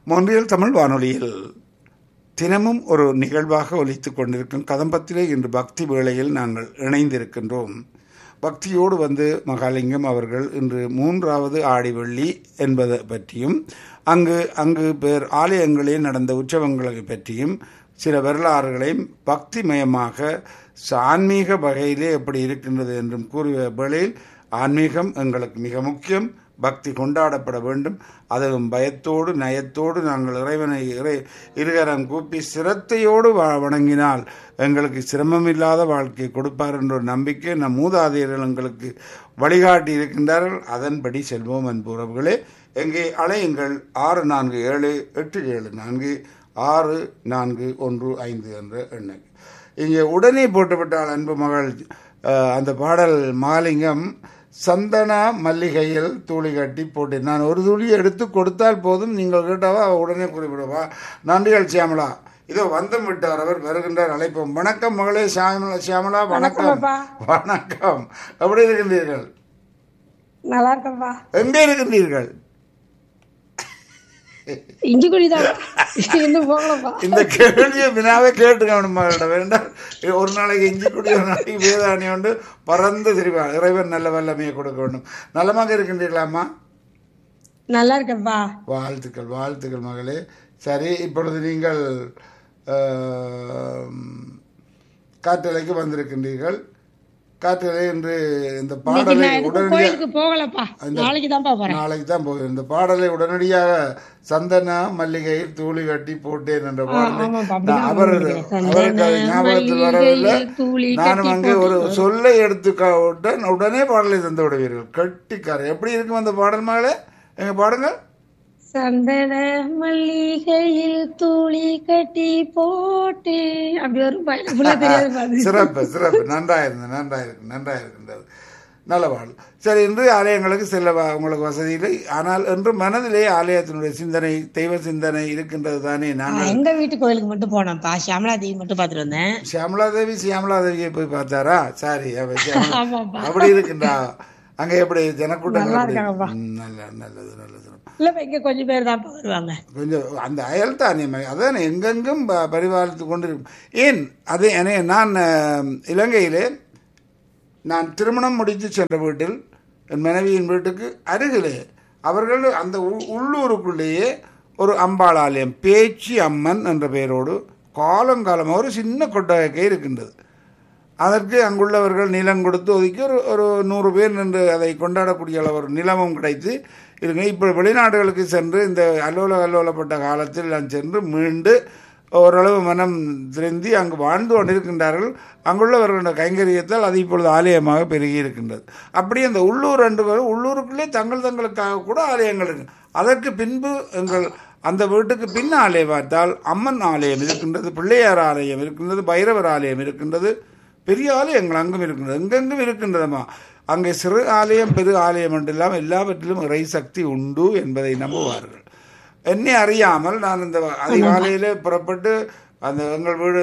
மொன்றியல் தமிழ் வானொலியில் தினமும் ஒரு நிகழ்வாக ஒலித்துக் கொண்டிருக்கும் கதம்பத்திலே இன்று பக்தி வேளையில் நாங்கள் இணைந்திருக்கின்றோம் பக்தியோடு வந்து மகாலிங்கம் அவர்கள் இன்று மூன்றாவது ஆடி வெள்ளி என்பதை பற்றியும் அங்கு அங்கு பேர் ஆலயங்களில் நடந்த உற்சவங்களை பற்றியும் சில வரலாறுகளையும் பக்திமயமாக ச- ஆன்மீக வகையிலே எப்படி இருக்கின்றது என்றும் கூறிய வேளையில் ஆன்மீகம் எங்களுக்கு மிக முக்கியம் பக்தி கொண்டாடப்பட வேண்டும் அதுவும் பயத்தோடு நயத்தோடு நாங்கள் இறைவனை இறை இருகரம் கூப்பி சிரத்தையோடு வ- வணங்கினால் எங்களுக்கு சிரமமில்லாத வாழ்க்கை கொடுப்பார் என்ற ஒரு நம்பிக்கை நம் மூதாதையர்கள் எங்களுக்கு வழிகாட்டி இருக்கின்றார்கள் அதன்படி செல்வோம் அன்புறவுகளே எங்கே அலையுங்கள் ஆறு நான்கு ஏழு எட்டு ஏழு நான்கு ஆறு நான்கு ஒன்று ஐந்து என்ற எண்ணுக்கு இங்கே உடனே போட்டுவிட்டால் அன்பு மகள் அஹ், அந்த பாடல் மாலிங்கம் சந்தனா மல்லிகையில் தூளி கட்டி போட்டேன் நான் ஒரு துளி எடுத்து கொடுத்தால் போதும் நீங்கள் கேட்டாவா அவ உடனே குறிப்பிடுவா நன்றிகள் சியாமலா இதோ வந்தம் விட்டார் அவர் வருகின்றார் அழைப்போம் வணக்கம் மகளே சியாமலா சியாமலா வணக்கம் வணக்கம் எப்படி இருக்கின்றீர்கள் நல்லா இருக்கேன்ப்பா எங்கே இருக்கின்றீர்கள் இஞ்சி குடிதான் இன்னும் போகலப்பா இந்த கேள்வியை வினாவே கேட்டுக்கணும் மகளிடம் வேண்டாம் ஒரு நாளைக்கு இஞ்சி குடி ஒரு நாளைக்கு வேதாணி உண்டு பறந்து திரிவா இறைவன் நல்ல வல்லமையை கொடுக்க வேண்டும் நலமாக இருக்கின்றீர்களாம்மா நல்லா இருக்கேன்ப்பா வாழ்த்துக்கள் வாழ்த்துக்கள் மகளே சரி இப்பொழுது நீங்கள் ஆம், காற்றலைக்கு வந்திருக்கின்றீர்கள் காற்றலை என்று இந்த இன்னைக்கு பாடலை நான் எதுக்கும் உடனடியாக கோயிலுக்கு போகலப்பா நாளைக்கு தான்ப்பா போறேன் நாளைக்கு தான் போகிறேன் இந்த பாடலை உடனடியாக சந்தனா மல்லிகை தூளி கட்டி போட்டேன் என்ற பாடலை ஆமாப்பா, நான் அப்படிதான் அவர் நினைக்கிறேன். அவருக்கு அது சந்தன ஞாபகத்தில் வரவில்லை மல்லிகையில் தூளி நானும் கட்டி அங்கே ஒரு சொல்லை எடுத்து க- விட்டேன் உடனே பாடலை தந்து விடுவீர்கள் கட்டிக்காரர் எப்படி இருக்கும் அந்த பாடல் மகளே எங்க பாடுங்க சந்தன மல்லிகையில் தூளி கட்டி போட்டு அப்படி ஒரு பையன் ஃபுல்லா தெரியாது பாரு சிறப்பு சிறப்பு நன்றாயிருந்து நன்றாயிருக்கு நன்றாயிருக்கின்றது நல்ல பாடல் சரி இன்று ஆலயங்களுக்கு செல்ல வ- உங்களுக்கு வசதி இல்லை ஆனால் என்று மனதிலே ஆலயத்தினுடைய சிந்தனை தெய்வ சிந்தனை இருக்கின்றது தானே நாங்கள் நான் எங்க வீட்டு கோயிலுக்கு மட்டும் போனேன்ப்பா சியாமலா தேவி மட்டும் பாத்துட்டு வந்தேன் சியாமலா தேவி சியாமலா தேவியை போய் பார்த்தாரா சாரி அவ சியாமளா- ஆமாப்பா அப்படி இருக்கின்றா அங்க எப்படி ஜனக்கூட்டம் நல்லா எப்படி? இருக்காங்கப்பா. ம், நல்ல நல்லது நல்லது இல்லப்பா இங்க கொஞ்சம் பேர் தான் வருவாங்க கொஞ்சம் அந்த அயல் தானியம் அதான் எங்கெங்கும் ப- பரிபாலித்து கொண்டிருக்கும் ஏன் அது என நான் அஹ், இலங்கையிலே நான் திருமணம் முடித்து சென்ற வீட்டில் என் மனைவியின் வீட்டுக்கு அருகிலே அவர்கள் அந்த உ- உள்ளூருக்குள்ளேயே ஒரு அம்பாள் ஆலயம் பேச்சி அம்மன் என்ற பெயரோடு காலங்காலமாக ஒரு சின்ன கொட்டகை இருக்கின்றது அதற்கு அங்குள்ளவர்கள் நிலம் கொடுத்து ஒதுக்கி ஒரு ஒரு நூறு பேர் நின்று அதை கொண்டாடக்கூடிய அளவு ஒரு நிலமும் கிடைத்து இருங்க இப்போ வெளிநாடுகளுக்கு சென்று இந்த அல்லோல அல்லோலப்பட்ட காலத்தில் நான் சென்று மீண்டு ஓரளவு மனம் திருந்தி அங்கு வாழ்ந்து கொண்டிருக்கின்றார்கள் அங்குள்ளவர்களுடைய கைங்கரியத்தால் அது இப்பொழுது ஆலயமாக பெருகி இருக்கின்றது அப்படி அந்த உள்ளூர் ரெண்டு பேரும் உள்ளூருக்குள்ளே தங்கள் தங்களுக்காக கூட ஆலயங்கள் இருக்கு அதற்கு பின்பு எங்கள் அந்த வீட்டுக்கு பின் ஆலயம் பார்த்தால் அம்மன் ஆலயம் இருக்கின்றது பிள்ளையார் ஆலயம் இருக்கின்றது பைரவர் ஆலயம் இருக்கின்றது பெரிய ஆலயங்கள் அங்கும் இருக்கின்றது எங்கெங்கும் இருக்கின்றதம்மா அங்கே சிறு ஆலயம் பெரு ஆலயம் என்றெல்லாம் எல்லாவற்றிலும் இறை சக்தி உண்டு என்பதை நம்புவார்கள் என்னை அறியாமல் நான் இந்த அதிகாலையிலே புறப்பட்டு அந்த எங்கள் வீடு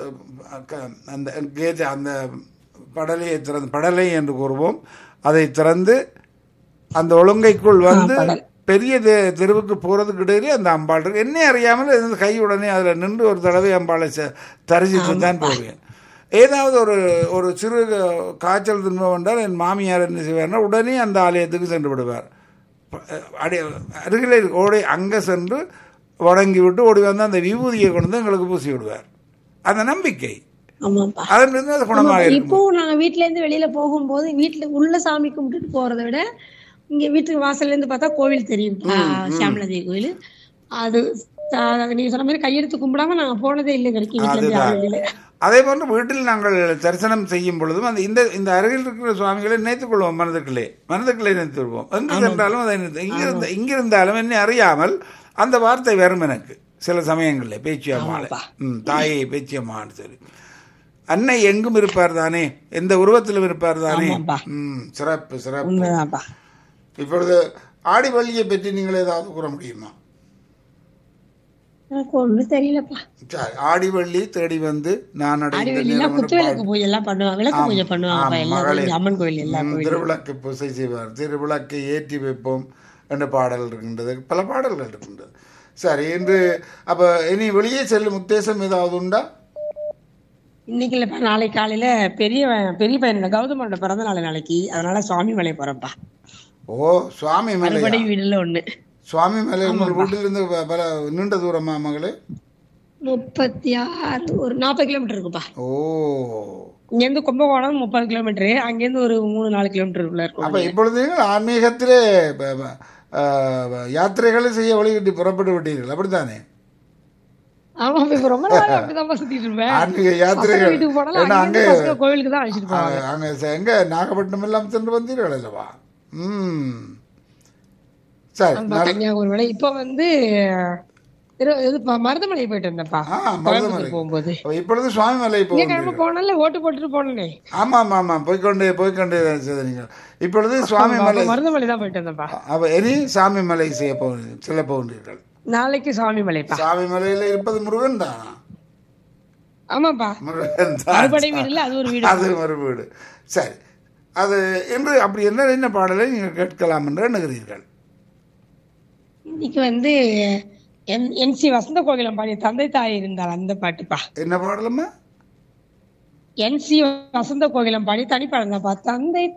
க- அந்த கேட் அந்த படலையை திறந்து படலை என்று கூறுவோம் அதை திறந்து அந்த ஒழுங்கைக்குள் வந்து பெரிய தெ- தெருவுக்கு போறதுக்கு இடையிலே அந்த அம்பாள் இருக்கு என்னை அறியாமல் இந்த கை உடனே அதில் நின்று ஒரு தடவை அம்பாளை ச- தரிசித்து தான் போவேன் ஏதாவது ஒரு ஒரு சிறு காய்ச்சல் துன்பம் வந்தால் என் மாமியார் என்ன செய்வார்னா உடனே அந்த ஆலயத்துக்கு சென்று விடுவார் ப- அடி அருகில் இருக்க- ஓடி அங்கே சென்று வணங்கி விட்டு ஓடி வந்து அந்த விபூதியை கொண்டு வந்து எங்களுக்கு பூசி விடுவார் அந்த நம்பிக்கை ஆமாப்பா அதன் இருந்து அது குணமாக இருக்கும் இப்போ நாங்க வீட்ல இருந்து வெளியில போகும்போது வீட்ல உள்ள சாமி கும்பிட்டுட்டு போறதை விட இங்க வீட்டுக்கு வாசல்ல இருந்து பார்த்தா கோவில் தெரியும் சியாமலதேவி கோயில் அது ச- நீங்க சொன்ன மாதிரி கையெடுத்து கும்பிடாம நாங்க போனதே இல்லை வரைக்கும் வீட்டுல இருந்து யாரும் வெளியில அதே போன்று வீட்டில் நாங்கள் தரிசனம் செய்யும் பொழுதும் அந்த இந்த இந்த அருகில் இருக்கிற சுவாமிகளை நினைத்துக் கொள்வோம் மனதுக்குள்ளே மனதுக்குள்ளே நினைத்து கொள்வோம் எங்கு சென்றாலும் அதை நினைத்து இங்கிருந்த இங்கிருந்தாலும் என்ன அறியாமல் அந்த வார்த்தை வரும் எனக்கு சில சமயங்களில் பேச்சியம்மாள் ம் தாயை பேச்சியம்மான்னு சொல்லி அன்னை எங்கும் இருப்பார் தானே எந்த உருவத்திலும் இருப்பார் தானே ஆமாப்பா. ம் சிறப்பு சிறப்பு உண்மைதான்ப்பா இப்பொழுது ஆடி வள்ளியை பற்றி நீங்கள் ஏதாவது கூற முடியுமா எனக்கு ஒண்ணும் தெரியலப்பா சரி ஆடி வள்ளி தேடி வந்து நான் ஆடி அடைந்த வெளியில நேரம் குத்து விளக்கு பூஜை எல்லாம் பண்ணுவாங்க விளக்கு பூஜை பண்ணுவாங்கப்பா ஆம், எல்லா மகளே. கோயில் அம்மன் கோயில் எல்லா ம், கோயிலும் திருவிளக்கு பூசை செய்வார் திருவிளக்கை ஏற்றி வைப்போம் என்ற பாடல் இருக்கின்றது பல பாடல்கள் இருக்கின்றது சரி இன்று அப்போ இனி வெளியே செல்லும் உத்தேசம் ஏதாவது உண்டா இன்னைக்கு இல்லப்பா நாளைக்கு காலையில பெரிய பெரிய பையனோட கௌதமனோட பிறந்த நாள் நாளைக்கு அதனால சுவாமி மலை போறப்பா ஓ சுவாமி மலை அறுபடை வீடுல ஒண்ணு சுவாமி மலை உங்கள் வீட்டிலிருந்து ப- பல நீண்ட தூரமா மகளே முப்பத்தி ஆறு ஒரு நாற்பது கிலோமீட்டர் இருக்குப்பா ஓ இங்க இருந்து கும்பகோணம் முப்பது கிலோமீட்டர் அங்க இருந்து ஒரு மூணு நாலு கிலோமீட்டருக்குள்ள அப்ப இருக்கும் இப்பொழுது நீங்கள் ஆன்மீகத்திலே ப- ப- ஆ, யாத்திரைகளை செய்ய வழிகிட்டு புறப்பட்டு விட்டீர்கள் அப்படித்தானே ஆமா இப்ப ரொம்ப நாள் அப்படிதான் சுத்திட்டு இருப்பேன் ஆன்மீக பசங்க யாத்திரைகள் வீட்டுக்கு போனாலும் ஏன்னா அங்க அங்கே இருந்து பசங்க கோவிலுக்கு தான் அழைச்சிட்டு போவாங்க அங்க- அங்க ச- எங்க நாகப்பட்டினம் எல்லாம் சென்று வந்தீர்கள் அல்லவா ம் சரி ஆமா, கன்னியாகுமரி வரை இப்ப வந்து திரு- இது ப- மருதமலை போயிட்டு இருந்தேன்ப்பா ஆ மருதமலை கோயம்புத்தூர் போகும்போது அப்ப இப்பொழுது சுவாமிமலை இங்க போகிறீர்கள் கிளம்ப போனால ஓட்டு போட்டுட்டு போனே ஆமா ஆமா ஆமா போய்க்கொண்டே போய்க்கொண்டே செய்தீர்கள் இப்பொழுது சுவாமிமலை மருதமலை தான் போயிட்டு இருந்தேன்ப்பா அப்ப இனி சாமிமலை செய்ய போகிறீர்கள் செல்ல போகின்றீர்கள் நாளைக்கு சுவாமி மலைப்பா சாமிமலையில இருப்பது முருகன் தானா ஆமாப்பா முருகன் தான் அறுபடை வீடுல அது ஒரு வீடு அது ஒரு வீடு சரி அது என்று அப்படி என்ன என்ன பாடலை நீங்கள் கேட்கலாம் என்று எண்ணுகிறீர்கள் இன்னைக்கு வந்து என் என்சி வசந்த கோகிலம் பாடிய தந்தை தாய் இருந்தால் அந்த பாட்டுப்பா என்ன பாடலம்மா என்சி வசந்த கோகிலம் பாடி தனிப்பாடம் தான்ப்பா தந்தை